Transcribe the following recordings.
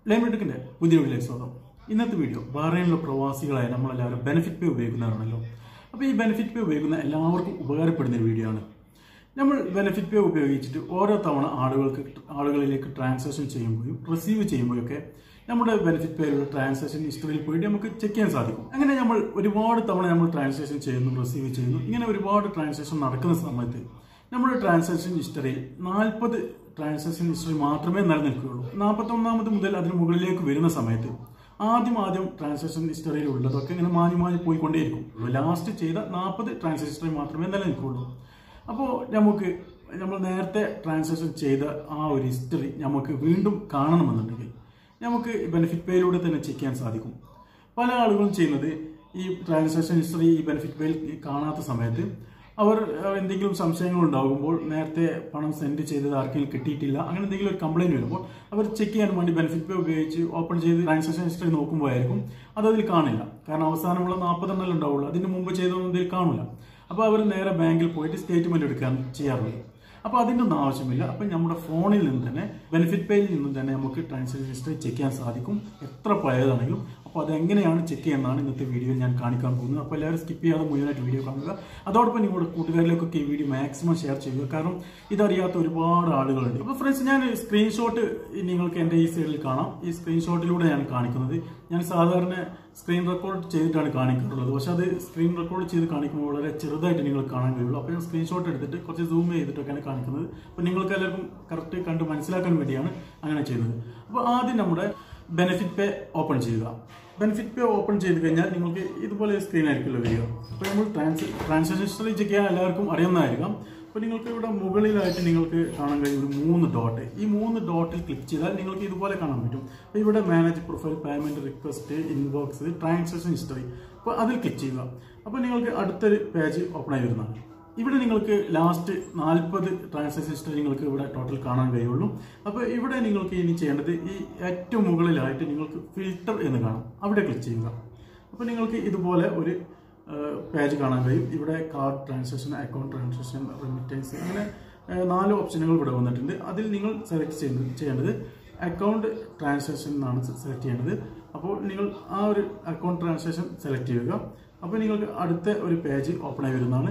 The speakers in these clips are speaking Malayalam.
ലൈബ്രറിക്കിന്റെ പുതിയ വീഡിയോയിലേക്ക് സ്വാഗതം ഇന്നത്തെ വീഡിയോ ബഹ്റൈനിലെ പ്രവാസികളായ നമ്മളെല്ലാവരും ബെനിഫിറ്റ് പേ ഉപയോഗിക്കുന്നവരാണല്ലോ അപ്പോൾ ഈ ബെനിഫിറ്റ് പേ ഉപയോഗിക്കുന്ന എല്ലാവർക്കും ഉപകാരപ്പെടുന്ന ഒരു വീഡിയോ ആണ് നമ്മൾ ബെനിഫിറ്റ് പേ ഉപയോഗിച്ചിട്ട് ഓരോ തവണ ആളുകൾക്ക് ആളുകളിലേക്ക് ട്രാൻസാക്ഷൻ ചെയ്യുമ്പോഴും റിസീവ് ചെയ്യുമ്പോഴൊക്കെ നമ്മുടെ ബെനിഫിറ്റ് പേയിലുള്ള ട്രാൻസാക്ഷൻ ഹിസ്റ്ററിയിൽ പോയിട്ട് നമുക്ക് ചെക്ക് ചെയ്യാൻ സാധിക്കും അങ്ങനെ നമ്മൾ ഒരുപാട് തവണ നമ്മൾ ട്രാൻസാക്ഷൻ ചെയ്യുന്നു റിസീവ് ചെയ്യുന്നു ഇങ്ങനെ ഒരുപാട് ട്രാൻസാക്ഷൻ നടക്കുന്ന സമയത്ത് നമ്മുടെ ട്രാൻസാക്ഷൻ ഹിസ്റ്ററിയിൽ നാൽപ്പത് ട്രാൻസാക്ഷൻ ഹിസ്റ്ററി മാത്രമേ നിലനിൽക്കുകയുള്ളൂ നാൽപ്പത്തൊന്നാമത് മുതൽ അതിന് മുകളിലേക്ക് വരുന്ന സമയത്ത് ആദ്യം ആദ്യം ട്രാൻസാക്ഷൻ ഹിസ്റ്ററിയിൽ ഉള്ളതൊക്കെ ഇങ്ങനെ മാഞ്ഞു മാഞ്ഞു പോയിക്കൊണ്ടേയിരിക്കും ലാസ്റ്റ് ചെയ്ത നാൽപ്പത് ട്രാൻസാക്ഷൻ ഹിസ്റ്ററി മാത്രമേ നിലനിൽക്കുകയുള്ളൂ അപ്പോൾ നമുക്ക് നമ്മൾ നേരത്തെ ട്രാൻസാക്ഷൻ ചെയ്ത ആ ഒരു ഹിസ്റ്ററി നമുക്ക് വീണ്ടും കാണണമെന്നുണ്ടെങ്കിൽ നമുക്ക് ബെനിഫിറ്റ് പേയിലൂടെ തന്നെ ചെക്ക് ചെയ്യാൻ സാധിക്കും പല ആളുകളും ചെയ്യുന്നത് ഈ ട്രാൻസാക്ഷൻ ഹിസ്റ്ററി ഈ ബെനിഫിറ്റ് പേയിൽ കാണാത്ത സമയത്ത് അവർ അഹ്, എന്തെങ്കിലും സംശയങ്ങൾ ഉണ്ടാകുമ്പോൾ നേരത്തെ പണം സെൻഡ് ചെയ്തത് ആർക്കെങ്കിലും കിട്ടിയിട്ടില്ല അങ്ങനെ എന്തെങ്കിലും ഒരു കംപ്ലൈന്റ് വരുമ്പോൾ അവർ ചെക്ക് ചെയ്യാൻ വേണ്ടി ബെനിഫിറ്റ് പേ ഉപയോഗിച്ച് ഓപ്പൺ ചെയ്ത് ട്രാൻസാക്ഷൻ ഹിസ്റ്ററി നോക്കുമ്പോഴായിരിക്കും അത് അതിൽ കാണില്ല കാരണം അവസാനമുള്ള നാൽപ്പതെണ്ണം ഉണ്ടാവുള്ളൂ അതിന് മുമ്പ് ചെയ്തൊന്നും ഇതിൽ കാണില്ല അപ്പോൾ അവർ നേരെ ബാങ്കിൽ പോയിട്ട് സ്റ്റേറ്റ്മെന്റ് എടുക്കാൻ ചെയ്യാറുള്ളത് അപ്പോൾ അതിൻ്റെ ഒന്നും ആവശ്യമില്ല അപ്പം നമ്മുടെ ഫോണിൽ നിന്ന് തന്നെ ബെനിഫിറ്റ് പേയിൽ നിന്നും തന്നെ നമുക്ക് ട്രാൻസാക്ഷൻ ഹിസ്റ്ററി ചെക്ക് ചെയ്യാൻ സാധിക്കും എത്ര പഴയതാണെങ്കിലും അപ്പോൾ അതെങ്ങനെയാണ് ചെക്ക് ചെയ്യുന്നതാണ് ഇന്നത്തെ വീഡിയോയിൽ ഞാൻ കാണിക്കാൻ പോകുന്നത് അപ്പോൾ എല്ലാവരും സ്കിപ്പ് ചെയ്യാതെ മുഴുവനായിട്ട് വീഡിയോ കാണുക അതോടൊപ്പം നിങ്ങളുടെ കൂട്ടുകാരിലേക്കൊക്കെ ഈ വീഡിയോ മാക്സിമം ഷെയർ ചെയ്യുക കാരണം ഇതറിയാത്ത ഒരുപാട് ആളുകളുണ്ട് അപ്പോൾ ഫ്രണ്ട്സ് ഞാൻ സ്ക്രീൻഷോട്ട് നിങ്ങൾക്ക് എൻ്റെ ഈ സൈഡിൽ കാണാം ഈ സ്ക്രീൻഷോട്ടിലൂടെ ഞാൻ കാണിക്കുന്നത് ഞാൻ സാധാരണ സ്ക്രീൻ റെക്കോർഡ് ചെയ്തിട്ടാണ് കാണിക്കാറുള്ളത് പക്ഷെ അത് സ്ക്രീൻ റെക്കോർഡ് ചെയ്ത് കാണിക്കുമ്പോൾ വളരെ ചെറുതായിട്ട് നിങ്ങൾ കാണാൻ കഴിയുള്ളൂ അപ്പോൾ ഞാൻ സ്ക്രീൻഷോട്ട് എടുത്തിട്ട് കുറച്ച് സൂം ചെയ്തിട്ടൊക്കെയാണ് കാണിക്കുന്നത് അപ്പോൾ നിങ്ങൾക്ക് എല്ലാവർക്കും കറക്റ്റ് കണ്ട് മനസ്സിലാക്കാൻ വേണ്ടിയാണ് അങ്ങനെ ചെയ്യുന്നത് അപ്പോൾ ആദ്യം നമ്മുടെ ബെനിഫിറ്റ് പേ ഓപ്പൺ ചെയ്യുക ബെനിഫിറ്റ് പേ ഓപ്പൺ ചെയ്ത് കഴിഞ്ഞാൽ നിങ്ങൾക്ക് ഇതുപോലെ സ്ക്രീൻ ആയിരിക്കുമല്ലോ വരിക അപ്പോൾ നമ്മൾ ട്രാൻസ് ട്രാൻസാക്ഷൻ ഹിസ്റ്ററി ചെക്ക് ചെയ്യാൻ എല്ലാവർക്കും അറിയുന്നതായിരിക്കാം അപ്പോൾ നിങ്ങൾക്ക് ഇവിടെ മുകളിലായിട്ട് നിങ്ങൾക്ക് കാണാൻ കഴിയും ഒരു മൂന്ന് ഡോട്ട് ഈ മൂന്ന് ഡോട്ടിൽ ക്ലിക്ക് ചെയ്താൽ നിങ്ങൾക്ക് ഇതുപോലെ കാണാൻ പറ്റും അപ്പോൾ ഇവിടെ manage profile payment request inbox transaction history അപ്പോൾ അതിൽ ക്ലിക്ക് ചെയ്യുക അപ്പോൾ നിങ്ങൾക്ക് അടുത്തൊരു പേജ് ഓപ്പൺ ആയി വരുന്നതാണ് ഇവിടെ നിങ്ങൾക്ക് ലാസ്റ്റ് നാൽപ്പത് ട്രാൻസാക്ഷൻ ഹിസ്റ്ററി നിങ്ങൾക്ക് ഇവിടെ ടോട്ടൽ കാണാൻ കഴിയുള്ളൂ അപ്പോൾ ഇവിടെ നിങ്ങൾക്ക് ഇനി ചെയ്യേണ്ടത് ഈ ഏറ്റവും മുകളിലായിട്ട് നിങ്ങൾക്ക് ഫിൽട്ടർ എന്ന് കാണാം അവിടെ ക്ലിക്ക് ചെയ്യുക അപ്പോൾ നിങ്ങൾക്ക് ഇതുപോലെ ഒരു പേജ് കാണാൻ കഴിയും ഇവിടെ card transaction account transaction remittance അങ്ങനെ ഏഹ്, നാല് ഓപ്ഷനുകൾ ഇവിടെ വന്നിട്ടുണ്ട് അതിൽ നിങ്ങൾ സെലക്ട് ചെയ്യുന്നത് ചെയ്യേണ്ടത് അക്കൗണ്ട് ട്രാൻസാക്ഷൻ എന്നാണ് സെലക്ട് ചെയ്യേണ്ടത് അപ്പോൾ നിങ്ങൾ ആ ഒരു അക്കൗണ്ട് ട്രാൻസാക്ഷൻ സെലക്ട് ചെയ്യുക അപ്പോൾ നിങ്ങൾക്ക് അടുത്ത ഒരു പേജ് ഓപ്പൺ ആയി വരുന്നതാണ്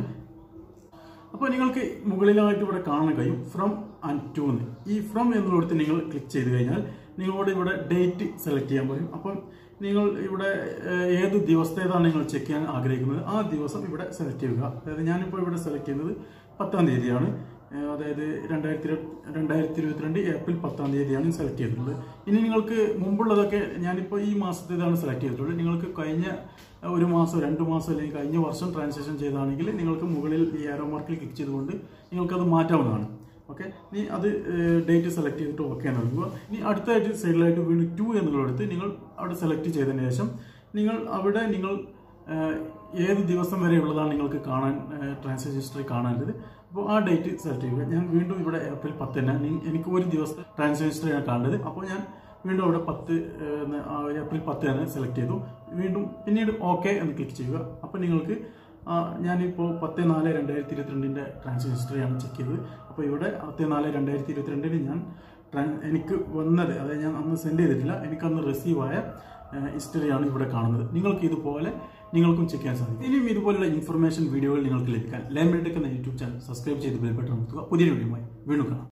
അപ്പോൾ നിങ്ങൾക്ക് മുകളിലായിട്ട് ഇവിടെ കാണാൻ കഴിയും ഫ്രം ആൻഡ് ടു എന്ന് ഈ ഫ്രം എന്നുള്ളിടത്ത് നിങ്ങൾ ക്ലിക്ക് ചെയ്ത് കഴിഞ്ഞാൽ നിങ്ങളോട് ഇവിടെ ഡേറ്റ് സെലക്ട് ചെയ്യാൻ പറയും അപ്പം നിങ്ങൾ ഇവിടെ ഏഹ്, ഏത് ദിവസത്തേതാണ് നിങ്ങൾ ചെക്ക് ചെയ്യാൻ ആഗ്രഹിക്കുന്നത് ആ ദിവസം ഇവിടെ സെലക്ട് ചെയ്യുക അതായത് ഞാനിപ്പോൾ ഇവിടെ സെലക്ട് ചെയ്യുന്നത് പത്താം തീയതിയാണ് ഏഹ്, അതായത് രണ്ടായിരത്തി ഇരുപത്തി രണ്ടായിരത്തി ഇരുപത്തിരണ്ട് ഏപ്രിൽ പത്താം തീയതിയാണ് സെലക്ട് ചെയ്തിട്ടുള്ളത് ഇനി നിങ്ങൾക്ക് മുമ്പുള്ളതൊക്കെ ഞാനിപ്പോൾ ഈ മാസത്തേതാണ് സെലക്ട് ചെയ്തിട്ടുള്ളത് നിങ്ങൾക്ക് കഴിഞ്ഞ ഒരു മാസം രണ്ട് മാസം അല്ലെങ്കിൽ കഴിഞ്ഞ വർഷം ട്രാൻസാക്ഷൻ ചെയ്താണെങ്കിൽ നിങ്ങൾക്ക് മുകളിൽ ഈ ആരോ മാർക്കിൽ ക്ലിക്ക് ചെയ്തുകൊണ്ട് നിങ്ങൾക്കത് മാറ്റാവുന്നതാണ് ഓക്കെ ഇനി അത് ഡേറ്റ് സെലക്ട് ചെയ്തിട്ട് ഓക്കെ നൽകുക ഇനി അടുത്തായിട്ട് സൈഡിലായിട്ട് വീണ്ടും ടു എന്നുള്ളടത്ത് നിങ്ങൾ അവിടെ സെലക്ട് ചെയ്തതിന് ശേഷം നിങ്ങൾ അവിടെ നിങ്ങൾ ഏഹ്, ഏത് ദിവസം വരെ ഉള്ളതാണ് നിങ്ങൾക്ക് കാണാൻ ട്രാൻസാക്ഷൻ ഹിസ്റ്ററി കാണേണ്ടത് അപ്പോൾ ആ ഡേറ്റ് സെലക്ട് ചെയ്യുക ഞാൻ വീണ്ടും ഇവിടെ ഏപ്രിൽ പത്തിന് എനിക്ക് ഒരു ദിവസത്തെ ട്രാൻസാക്ഷൻ ഹിസ്റ്ററിയാണ് കാണേണ്ടത് അപ്പോൾ ഞാൻ വീണ്ടും അവിടെ പത്ത് ഏഹ്, ന്ന് ആ ഏപ്രിൽ പത്ത് തന്നെ സെലക്ട് ചെയ്തു വീണ്ടും പിന്നീട് ഓക്കെ എന്ന് ക്ലിക്ക് ചെയ്യുക അപ്പോൾ നിങ്ങൾക്ക് ആ, ഞാനിപ്പോൾ പത്ത് നാല് രണ്ടായിരത്തി ഇരുപത്തിരണ്ടിൻ്റെ ട്രാൻസാക്ഷൻ ഹിസ്റ്ററിയാണ് ചെക്ക് ചെയ്തത് അപ്പോൾ ഇവിടെ പത്ത് നാല് രണ്ടായിരത്തി ഇരുപത്തിരണ്ടിന് ഞാൻ ട്രാൻ- എനിക്ക് വന്നത് അതായത് ഞാൻ അന്ന് സെൻഡ് ചെയ്തിട്ടില്ല എനിക്ക് അന്ന് റിസീവ് ആയ ഹിസ്റ്ററിയാണ് ഇവിടെ കാണുന്നത് നിങ്ങൾക്ക് ഇതുപോലെ നിങ്ങൾക്കും ചെക്ക് ചെയ്യാൻ സാധിക്കും ഇനിയും ഇതുപോലുള്ള ഇൻഫർമേഷൻ വീഡിയോകൾ നിങ്ങൾക്ക് ലഭിക്കാൻ ലാൻഡ് എന്ന യൂട്യൂബ് ചാനൽ സബ്സ്ക്രൈബ് ചെയ്ത് ബെൽ ബട്ടൺ അമർത്തുക പുതിയ വീഡിയോയുമായി വീണ്ടും കാണാം